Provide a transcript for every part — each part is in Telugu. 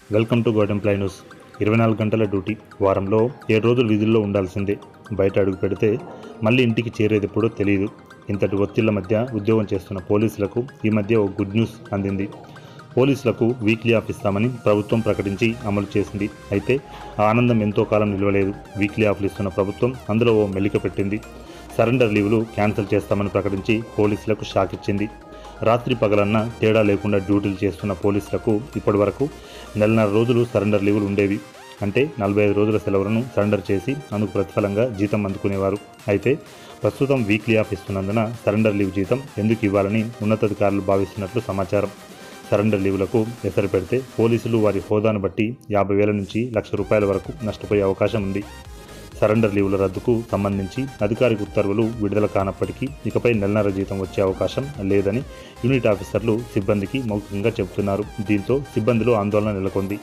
వెల్కమ్ టు గోడెం ప్లై న్యూస్ ఇరవై నాలుగు గంటల డ్యూటీ వారంలో ఏడు రోజులు విధుల్లో ఉండాల్సిందే బయట అడుగు పెడితే మళ్ళీ ఇంటికి చేరేది ఎప్పుడో తెలియదు ఇంతటి ఒత్తిళ్ల మధ్య ఉద్యోగం చేస్తున్న పోలీసులకు ఈ మధ్య ఓ గుడ్ న్యూస్ అందింది పోలీసులకు వీక్లీ ఆఫ్ ఇస్తామని ప్రభుత్వం ప్రకటించి అమలు చేసింది అయితే ఆ ఆనందం ఎంతో కాలం నిలవలేదు వీక్లీ ఆఫ్లు ఇస్తున్న ప్రభుత్వం అందులో ఓ మెలిక పెట్టింది సరెండర్ లీవులు క్యాన్సిల్ చేస్తామని ప్రకటించి పోలీసులకు షాక్ ఇచ్చింది రాత్రి పగలన్న తేడా లేకుండా డ్యూటీలు చేస్తున్న పోలీసులకు ఇప్పటి వరకు నెలన్నర రోజులు సరెండర్ లీవులు ఉండేవి అంటే నలభై ఐదు రోజుల సెలవులను సరెండర్ చేసి అందుకు ప్రతిఫలంగా జీతం అందుకునేవారు అయితే ప్రస్తుతం వీక్లీ ఆఫ్ ఇస్తున్నందున సరెండర్ లీవ్ జీతం ఎందుకు ఇవ్వాలని ఉన్నతాధికారులు భావిస్తున్నట్లు సమాచారం సరెండర్ లీవులకు ఎసరు పెడితే పోలీసులు వారి హోదాను బట్టి యాభై వేల నుంచి లక్ష రూపాయల వరకు నష్టపోయే అవకాశం ఉంది సరెండర్ లీవుల రద్దుకు సంబంధించి అధికారిక ఉత్తర్వులు విడుదల కానప్పటికీ ఇకపై నెలన్నర జీతం వచ్చే అవకాశం లేదని యూనిట్ ఆఫీసర్లు సిబ్బందికి మౌఖికంగా చెబుతున్నారు దీంతో సిబ్బందిలో ఆందోళన నెలకొంది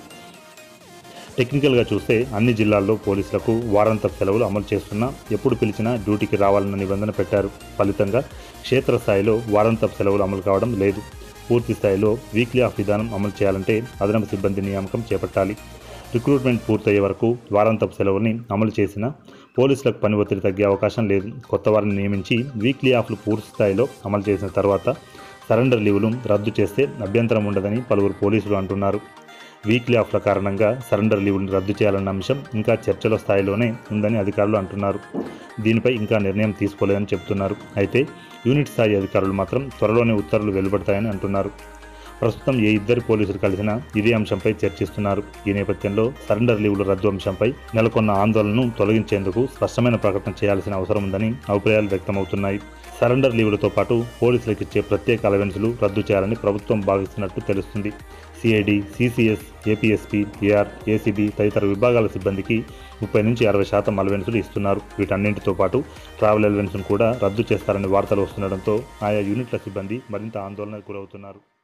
టెక్నికల్గా చూస్తే అన్ని జిల్లాల్లో పోలీసులకు వారాంతపు సెలవులు అమలు చేస్తున్నా ఎప్పుడు పిలిచినా డ్యూటీకి రావాలన్న నిబంధన పెట్టారు ఫలితంగా క్షేత్రస్థాయిలో వారాంతపు సెలవులు అమలు కావడం లేదు పూర్తి స్థాయిలో వీక్లీ ఆఫ్ విధానం అమలు చేయాలంటే అదనపు సిబ్బంది నియామకం చేపట్టాలి రిక్రూట్మెంట్ పూర్తయ్యే వరకు వారాంతపు సెలవుల్ని అమలు చేసిన పోలీసులకు పని ఒత్తిడి తగ్గే అవకాశం లేదు కొత్త వారిని నియమించి వీక్లీ ఆఫ్లు పూర్తి స్థాయిలో అమలు చేసిన తర్వాత సరెండర్ లీవులు రద్దు చేస్తే అభ్యంతరం ఉండదని పలువురు పోలీసులు అంటున్నారు వీక్లీ ఆఫ్ల కారణంగా సరెండర్ లీవులను రద్దు చేయాలన్న అంశం ఇంకా చర్చల స్థాయిలోనే ఉందని అధికారులు అంటున్నారు దీనిపై ఇంకా నిర్ణయం తీసుకోలేదని చెబుతున్నారు అయితే యూనిట్ స్థాయి అధికారులు మాత్రం త్వరలోనే ఉత్తర్వులు వెలువడతాయని అంటున్నారు ప్రస్తుతం ఏ ఇద్దరు పోలీసులు కలిసినా ఇదే అంశంపై చర్చిస్తున్నారు ఈ నేపథ్యంలో సరెండర్ లీవుల రద్దు అంశంపై నెలకొన్న ఆందోళనను తొలగించేందుకు స్పష్టమైన ప్రకటన చేయాల్సిన అవసరం ఉందని అభిప్రాయాలు వ్యక్తమవుతున్నాయి సరెండర్ లీవులతో పాటు పోలీసులకు ఇచ్చే ప్రత్యేక అలవెన్సులు రద్దు చేయాలని ప్రభుత్వం భావిస్తున్నట్టు తెలుస్తుంది CID CCS APSP AR ACB తదితర విభాగాల సిబ్బందికి ముప్పై నుంచి అరవై శాతం అలవెన్సులు ఇస్తున్నారు వీటన్నింటితో పాటు ట్రావెల్ అలవెన్స్ను కూడా రద్దు చేస్తారని వార్తలు వస్తుండడంతో ఆయా యూనిట్ల సిబ్బంది మరింత ఆందోళనకు గురవుతున్నారు